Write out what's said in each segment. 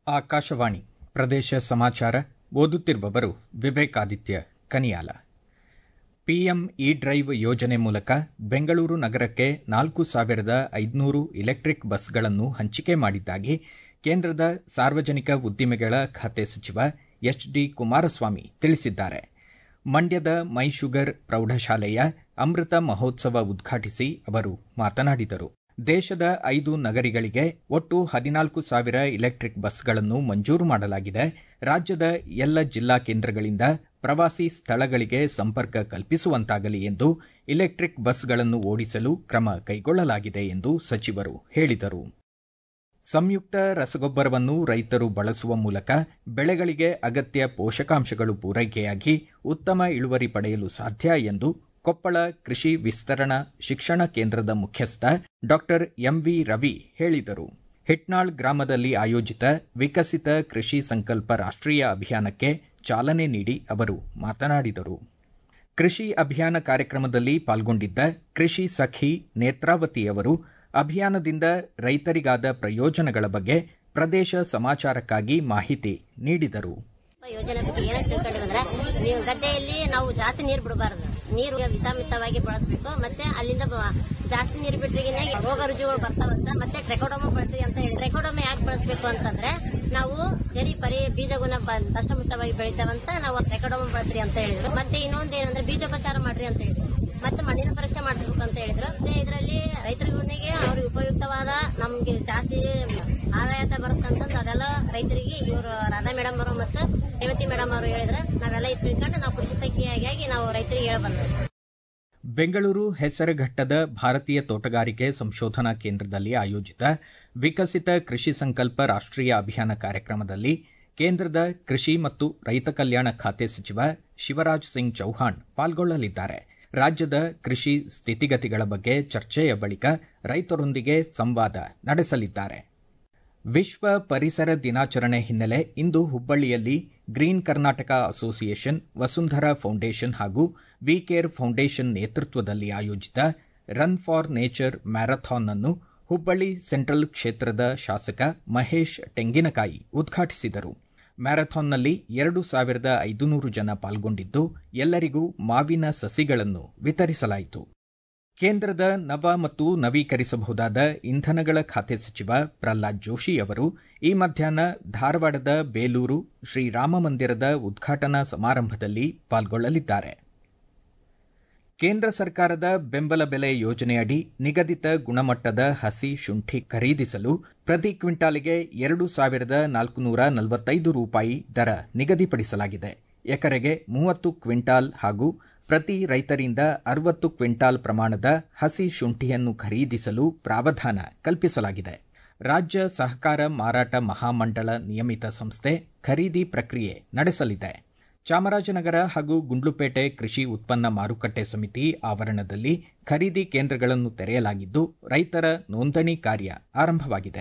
ಆಕಾಶವಾಣಿ ಪ್ರದೇಶ ಸಮಾಚಾರ ಓದುತ್ತಿರುವವರು Vivekaditya Kaniyala PM E drive ಯೋಜನೆ ಮೂಲಕ ಬೆಂಗಳೂರು ನಗರಕ್ಕೆ ನಾಲ್ಕು ಸಾವಿರದ ಐದುನೂರು ಇಲೆಕ್ಟಿಕ್ ಬಸ್ಗಳನ್ನು ಹಂಚಿಕೆ ಮಾಡಿದ್ದಾಗಿ ಕೇಂದ್ರದ ಸಾರ್ವಜನಿಕ ಉದ್ದಿಮೆಗಳ ಖಾತೆ ಸಚಿವ ಎಚ್ ಡಿ ಕುಮಾರಸ್ವಾಮಿ ತಿಳಿಸಿದ್ದಾರೆ ಮಂಡ್ಯದ ಮೈ ಶುಗರ್ ಪ್ರೌಢಶಾಲೆಯ ಅಮೃತ ಮಹೋತ್ಸವ ಉದ್ಘಾಟಿಸಿ ಅವರು ಮಾತನಾಡಿದರು ದೇಶದ ಐದು ನಗರಿಗಳಿಗೆ ಒಟ್ಟು ಹದಿನಾಲ್ಕು ಸಾವಿರ ಇಲೆಕ್ಟಿಕ್ ಬಸ್ಗಳನ್ನು ಮಂಜೂರು ಮಾಡಲಾಗಿದೆ ರಾಜ್ಯದ ಎಲ್ಲ ಜಿಲ್ಲಾ ಕೇಂದ್ರಗಳಿಂದ ಪ್ರವಾಸಿ ಸ್ಥಳಗಳಿಗೆ ಸಂಪರ್ಕ ಕಲ್ಪಿಸುವಂತಾಗಲಿ ಎಂದು ಇಲೆಕ್ಟಿಕ್ ಬಸ್ಗಳನ್ನು ಓಡಿಸಲು ಕ್ರಮ ಕೈಗೊಳ್ಳಲಾಗಿದೆ ಎಂದು ಸಚಿವರು ಹೇಳಿದರು ಸಂಯುಕ್ತ ರಸಗೊಬ್ಬರವನ್ನು ರೈತರು ಬಳಸುವ ಮೂಲಕ ಬೆಳೆಗಳಿಗೆ ಅಗತ್ಯ ಪೋಷಕಾಂಶಗಳು ಪೂರೈಕೆಯಾಗಿ ಉತ್ತಮ ಇಳುವರಿ ಪಡೆಯಲು ಸಾಧ್ಯ ಎಂದು ಕೊಪ್ಪಳ ಕೃಷಿ ವಿಸ್ತರಣಾ ಶಿಕ್ಷಣ ಕೇಂದ್ರದ ಮುಖ್ಯಸ್ಥ ಡಾ ಎಂವಿ ರವಿ ಹೇಳಿದರು ಹಿಟ್ನಾಳ್ ಗ್ರಾಮದಲ್ಲಿ ಆಯೋಜಿತ ವಿಕಸಿತ ಕೃಷಿ ಸಂಕಲ್ಪ ರಾಷ್ಟೀಯ ಅಭಿಯಾನಕ್ಕೆ ಚಾಲನೆ ನೀಡಿ ಅವರು ಮಾತನಾಡಿದರು ಕೃಷಿ ಅಭಿಯಾನ ಕಾರ್ಯಕ್ರಮದಲ್ಲಿ ಪಾಲ್ಗೊಂಡಿದ್ದ ಕೃಷಿ ಸಖಿ ನೇತ್ರಾವತಿ ಅವರು ಅಭಿಯಾನದಿಂದ ರೈತರಿಗಾದ ಪ್ರಯೋಜನಗಳ ಬಗ್ಗೆ ಪ್ರದೇಶ ಸಮಾಚಾರಕ್ಕಾಗಿ ಮಾಹಿತಿ ನೀಡಿದರು ಯೋಜನೆ ಬಗ್ಗೆ ಏನಾಗಿ ತಿಳ್ಕೊಂಡಿವಂದ್ರೆ ನೀವು ಗದ್ದೆಯಲ್ಲಿ ನಾವು ಜಾಸ್ತಿ ನೀರು ಬಿಡಬಾರದು ನೀರು ಮಿತಮಿತವಾಗಿ ಬಳಸಬೇಕು ಮತ್ತೆ ಅಲ್ಲಿಂದ ಬ- ಜಾಸ್ತಿ ನೀರು ಬಿಟ್ರಿಗಿನ ರೋಗ ರುಜಿಗಳು ಬರ್ತಾವಂತ ಮತ್ತೆ ಟ್ರೆಕೋಡೋಮ ಬಳಸಿ ಅಂತ ಹೇಳಿ ಟ್ರೆಕೋಡೋಮ ಯಾಕೆ ಬಳಸಬೇಕು ಅಂತಂದ್ರೆ ನಾವು ಜರಿ ಪರಿ ಬೀಜಗುಣ ಬ- ದಷ್ಟಪುಷ್ಟವಾಗಿ ಬೆಳಿತಾವಂತ ನಾವು ಟ್ರೆಕೋಡೋಮ ಬಳಸ್ರಿ ಅಂತ ಹೇಳಿದ್ರು ಮತ್ತೆ ಇನ್ನೊಂದು ಏನಂದ್ರೆ ಬೀಜೋಪಚಾರ ಮಾಡ್ರಿ ಅಂತ ಹೇಳಿದ್ರು ಮತ್ತೆ ಮಣ್ಣಿನ ಪರೀಕ್ಷೆ ಮಾಡಿಸ್ಬೇಕು ಅಂತ ಹೇಳಿದ್ರು ಮತ್ತೆ ಇದರಲ್ಲಿ ರೈತರಿಗೆ ಅವ್ರಿಗೆ ಉಪಯುಕ್ತವಾದ ನಮ್ಗೆ ಜಾಸ್ತಿ ಆದಾಯ ಬರುತ್ತಂತಂದು ಅದೆಲ್ಲ ರೈತರಿಗೆ ಇವರು ರಾಧಾ ಮೇಡಮ್ ಅವರು ಮತ್ತು ರೇವತಿ ಮೇಡಮ್ ಅವರು ಹೇಳಿದ್ರೆ ನಾವೆಲ್ಲ ಇದು ತಿಳ್ಕೊಂಡು ನಾವು ಕೃಷಿ ಸಖಿಯಾಗಿ ನಾವು ರೈತರಿಗೆ ಹೇಳಬಂದ್ವಿ ಬೆಂಗಳೂರು ಹೆಸರುಘಟ್ಟದ ಭಾರತೀಯ ತೋಟಗಾರಿಕೆ ಸಂಶೋಧನಾ ಕೇಂದ್ರದಲ್ಲಿ ಆಯೋಜಿತ ವಿಕಸಿತ ಕೃಷಿ ಸಂಕಲ್ಪ ರಾಷ್ಟೀಯ ಅಭಿಯಾನ ಕಾರ್ಯಕ್ರಮದಲ್ಲಿ ಕೇಂದ್ರದ ಕೃಷಿ ಮತ್ತು ರೈತ ಕಲ್ಯಾಣ ಖಾತೆ ಸಚಿವ ಶಿವರಾಜ್ ಸಿಂಗ್ ಚೌಹಾಣ್ ಪಾಲ್ಗೊಳ್ಳಲಿದ್ದಾರೆ ರಾಜ್ಯದ ಕೃಷಿ ಸ್ಥಿತಿಗತಿಗಳ ಬಗ್ಗೆ ಚರ್ಚೆಯ ಬಳಿಕ ರೈತರೊಂದಿಗೆ ಸಂವಾದ ನಡೆಸಲಿದ್ದಾರೆ ವಿಶ್ವ ಪರಿಸರ ದಿನಾಚರಣೆ ಹಿನ್ನೆಲೆ ಇಂದು ಹುಬ್ಬಳ್ಳಿಯಲ್ಲಿ green Karnataka association Vasundhara foundation ಹಾಗೂ ವಿ ಕೇರ್ ಫೌಂಡೇಶನ್ ನೇತೃತ್ವದಲ್ಲಿ ಆಯೋಜಿತ ರನ್ ಫಾರ್ ನೇಚರ್ ಮ್ಯಾರಥಾನ್ ಅನ್ನು ಹುಬ್ಬಳ್ಳಿ ಸೆಂಟ್ರಲ್ ಕ್ಷೇತ್ರದ ಶಾಸಕ ಮಹೇಶ್ ತೆಂಗಿನಕಾಯಿ ಉದ್ಘಾಟಿಸಿದರು ಮ್ಯಾರಥಾನ್ನಲ್ಲಿ ಎರಡು ಸಾವಿರದ ಐದುನೂರು ಜನ ಪಾಲ್ಗೊಂಡಿದ್ದು ಎಲ್ಲರಿಗೂ ಮಾವಿನ ಸಸಿಗಳನ್ನು ವಿತರಿಸಲಾಯಿತು ಕೇಂದ್ರದ ನವ ಮತ್ತು ನವೀಕರಿಸಬಹುದಾದ ಇಂಧನಗಳ ಖಾತೆ ಸಚಿವ ಪ್ರಹ್ಲಾದ್ ಜೋಶಿ ಅವರು ಈ ಮಧ್ಯಾಹ್ನ ಧಾರವಾಡದ ಬೇಲೂರು ಶ್ರೀರಾಮ ಮಂದಿರದ ಉದ್ಘಾಟನಾ ಸಮಾರಂಭದಲ್ಲಿ ಪಾಲ್ಗೊಳ್ಳಲಿದ್ದಾರೆ ಕೇಂದ್ರ ಸರ್ಕಾರದ ಬೆಂಬಲ ಬೆಲೆ ಯೋಜನೆಯಡಿ ನಿಗದಿತ ಗುಣಮಟ್ಟದ ಹಸಿ ಶುಂಠಿ ಖರೀದಿಸಲು ಪ್ರತಿ ಕ್ವಿಂಟಾಲಿಗೆ ಎರಡು ಸಾವಿರದ ನಾಲ್ಕುನೂರ ನಲವತ್ತೈದು ರೂಪಾಯಿ ದರ ನಿಗದಿಪಡಿಸಲಾಗಿದೆ ಎಕರೆಗೆ ಮೂವತ್ತು ಕ್ವಿಂಟಾಲ್ ಹಾಗೂ ಪ್ರತಿ ರೈತರಿಂದ ಅರವತ್ತು ಕ್ವಿಂಟಾಲ್ ಪ್ರಮಾಣದ ಹಸಿ ಶುಂಠಿಯನ್ನು ಖರೀದಿಸಲು ಪ್ರಾವಧಾನ ಕಲ್ಪಿಸಲಾಗಿದೆ ರಾಜ್ಯ ಸಹಕಾರ ಮಾರಾಟ ಮಹಾಮಂಡಳ ನಿಯಮಿತ ಸಂಸ್ಥೆ ಖರೀದಿ ಪ್ರಕ್ರಿಯೆ ನಡೆಸಲಿದೆ ಚಾಮರಾಜನಗರ ಹಾಗೂ ಗುಂಡ್ಲುಪೇಟೆ ಕೃಷಿ ಉತ್ಪನ್ನ ಮಾರುಕಟ್ಟೆ ಸಮಿತಿ ಆವರಣದಲ್ಲಿ ಖರೀದಿ ಕೇಂದ್ರಗಳನ್ನು ತೆರೆಯಲಾಗಿದ್ದು ರೈತರ ನೋಂದಣಿ ಕಾರ್ಯ ಆರಂಭವಾಗಿದೆ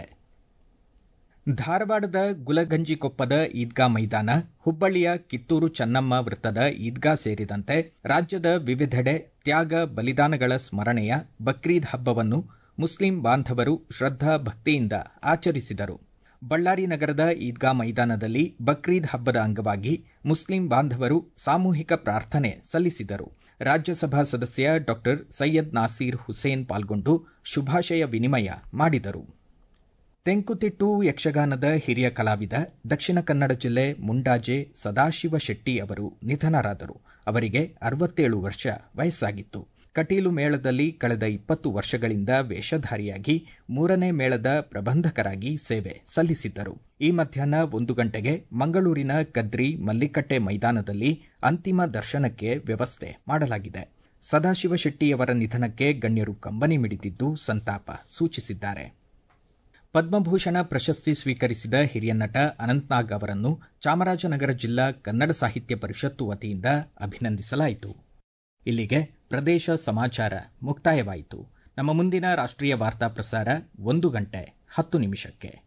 ಧಾರವಾಡದ ಗುಲಗಂಜಿಕೊಪ್ಪದ ಈದ್ಗಾ ಮೈದಾನ ಹುಬ್ಬಳ್ಳಿಯ ಕಿತ್ತೂರು ಚನ್ನಮ್ಮ ವೃತ್ತದ ಈದ್ಗಾ ಸೇರಿದಂತೆ ರಾಜ್ಯದ ವಿವಿಧೆಡೆ ತ್ಯಾಗ ಬಲಿದಾನಗಳ ಸ್ಮರಣೆಯ ಬಕ್ರೀದ್ ಹಬ್ಬವನ್ನು ಮುಸ್ಲಿಂ ಬಾಂಧವರು ಶ್ರದ್ದಾ ಭಕ್ತಿಯಿಂದ ಆಚರಿಸಿದರು ಬಳ್ಳಾರಿ ನಗರದ ಈದ್ಗಾ ಮೈದಾನದಲ್ಲಿ ಬಕ್ರೀದ್ ಹಬ್ಬದ ಅಂಗವಾಗಿ ಮುಸ್ಲಿಂ ಬಾಂಧವರು ಸಾಮೂಹಿಕ ಪ್ರಾರ್ಥನೆ ಸಲ್ಲಿಸಿದರು ರಾಜ್ಯಸಭಾ ಸದಸ್ಯ ಡಾ ಸೈಯದ್ ನಾಸೀರ್ ಹುಸೇನ್ ಪಾಲ್ಗೊಂಡು ಶುಭಾಶಯ ವಿನಿಮಯ ಮಾಡಿದರು ತೆಂಕುತಿಟ್ಟು ಯಕ್ಷಗಾನದ ಹಿರಿಯ ಕಲಾವಿದ ದಕ್ಷಿಣ ಕನ್ನಡ ಜಿಲ್ಲೆ ಮುಂಡಾಜೆ ಸದಾಶಿವ ಶೆಟ್ಟಿ ಅವರು ನಿಧನರಾದರು ಅವರಿಗೆ ಅರವತ್ತೇಳು ವರ್ಷ ವಯಸ್ಸಾಗಿತ್ತು ಕಟೀಲು ಮೇಳದಲ್ಲಿ ಕಳೆದ ಇಪ್ಪತ್ತು ವರ್ಷಗಳಿಂದ ವೇಷಧಾರಿಯಾಗಿ ಮೂರನೇ ಮೇಳದ ಪ್ರಬಂಧಕರಾಗಿ ಸೇವೆ ಸಲ್ಲಿಸಿದ್ದರು ಈ ಮಧ್ಯಾಹ್ನ ಒಂದು ಗಂಟೆಗೆ ಮಂಗಳೂರಿನ ಕದ್ರಿ ಮಲ್ಲಿಕಟ್ಟೆ ಮೈದಾನದಲ್ಲಿ ಅಂತಿಮ ದರ್ಶನಕ್ಕೆ ವ್ಯವಸ್ಥೆ ಮಾಡಲಾಗಿದೆ ಸದಾಶಿವ ಶೆಟ್ಟಿಯವರ ನಿಧನಕ್ಕೆ ಗಣ್ಯರು ಕಂಬನಿ ಮಿಡಿದಿದ್ದು ಸಂತಾಪ ಸೂಚಿಸಿದ್ದಾರೆ ಪದ್ಮಭೂಷಣ ಪ್ರಶಸ್ತಿ ಸ್ವೀಕರಿಸಿದ ಹಿರಿಯ ನಟ ಅನಂತ್ನಾಗ್ ಅವರನ್ನು ಚಾಮರಾಜನಗರ ಜಿಲ್ಲಾ ಕನ್ನಡ ಸಾಹಿತ್ಯ ಪರಿಷತ್ತು ವತಿಯಿಂದ ಅಭಿನಂದಿಸಲಾಯಿತು ಇಲ್ಲಿಗೆ ಪ್ರದೇಶ ಸಮಾಚಾರ ಮುಕ್ತಾಯವಾಯಿತು ನಮ್ಮ ಮುಂದಿನ ರಾಷ್ಟ್ರೀಯ ವಾರ್ತಾ ಪ್ರಸಾರ ಒಂದು ಗಂಟೆ ಹತ್ತು ನಿಮಿಷಕ್ಕೆ